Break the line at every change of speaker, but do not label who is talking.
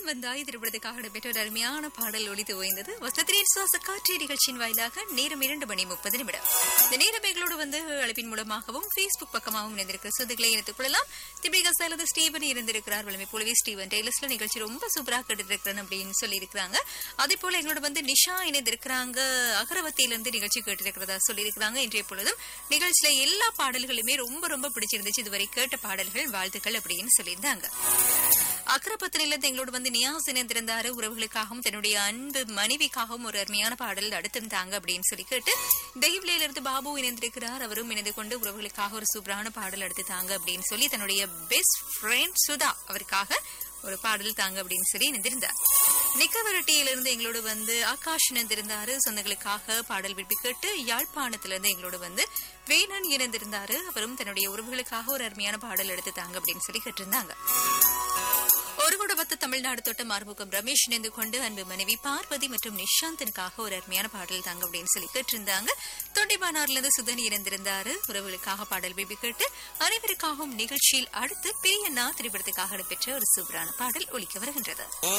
ஏன் வந்தாய் திருப்படத்துக்காக இடம்பெற்ற ஒரு அருமையான பாடல் ஒளித்து ஓய்ந்தது வசத்திரியின் சுவாச காற்று நிகழ்ச்சியின் வாயிலாக நேரம் இரண்டு மணி முப்பது நிமிடம் இந்த நேரம் எங்களோடு வந்து அழைப்பின் மூலமாகவும் பேஸ்புக் பக்கமாகவும் இணைந்திருக்கிற சொந்தங்களை இணைத்துக் கொள்ளலாம் திபிகா சாலது ஸ்டீவன் இருந்திருக்கிறார் வளமை போலவே ஸ்டீவன் டெய்லர்ஸ்ல நிகழ்ச்சி ரொம்ப சூப்பராக கேட்டுருக்கிறேன் அப்படின்னு சொல்லியிருக்கிறாங்க அதே போல எங்களோட வந்து நிஷா இணைந்திருக்கிறாங்க அகரவத்தியிலிருந்து நிகழ்ச்சி கேட்டிருக்கிறதா சொல்லியிருக்கிறாங்க இன்றைய பொழுதும் நிகழ்ச்சியில எல்லா பாடல்களுமே ரொம்ப ரொம்ப பிடிச்சிருந்துச்சு இதுவரை கேட்ட பாடல்கள் வாழ்த்துக்கள் அப்படின்னு சொல்லியிருந்தாங்க அக்கரப்பத்தினிலிருந்து எங்களோட வந்து நியாஸ் இணைந்திருந்தாரு உறவுகளுக்காகவும் தன்னுடைய அன்பு மனைவிக்காகவும் ஒரு அருமையான பாடல் அடுத்திருந்தாங்க அப்படின்னு சொல்லி கேட்டு தெய்வ்லையில இருந்து பாபு இணைந்திருக்கிறார் அவரும் இணைந்து கொண்டு உறவுகளுக்காக ஒரு சூப்பரான பாடல் அடுத்து தாங்க அப்படின்னு சொல்லி தன்னுடைய பெஸ்ட் ஃப்ரெண்ட் சுதா அவருக்காக ஒரு பாடல் தாங்க அப்படின்னு சொல்லி இணைந்திருந்தார் நிக்கவரட்டியிலிருந்து எங்களோட வந்து ஆகாஷ் இணைந்திருந்தாரு சொந்தங்களுக்காக பாடல் விரும்பி கேட்டு யாழ்ப்பாணத்திலிருந்து எங்களோட வந்து வேணன் இணைந்திருந்தாரு அவரும் தன்னுடைய உறவுகளுக்காக ஒரு அருமையான பாடல் எடுத்து தாங்க அப்படின்னு சொல்லி கேட்டிருந்தாங்க ஒரு குடபத்து தமிழ்நாடு தொட்ட மார்முகம் ரமேஷ் இணைந்து கொண்டு அன்பு மனைவி பார்வதி மற்றும் நிஷாந்தனுக்காக ஒரு அருமையான பாடல் தாங்க அப்படின்னு சொல்லி கேட்டிருந்தாங்க தொண்டைமானார்ல இருந்து சுதன் இணைந்திருந்தாரு உறவுகளுக்காக பாடல் பிபி கேட்டு அனைவருக்காகவும் நிகழ்ச்சியில் அடுத்து பெரியண்ணா திரைப்படத்துக்காக இடம்பெற்ற ஒரு சூப்பரான பாடல் ஒலிக்க வருகின்றது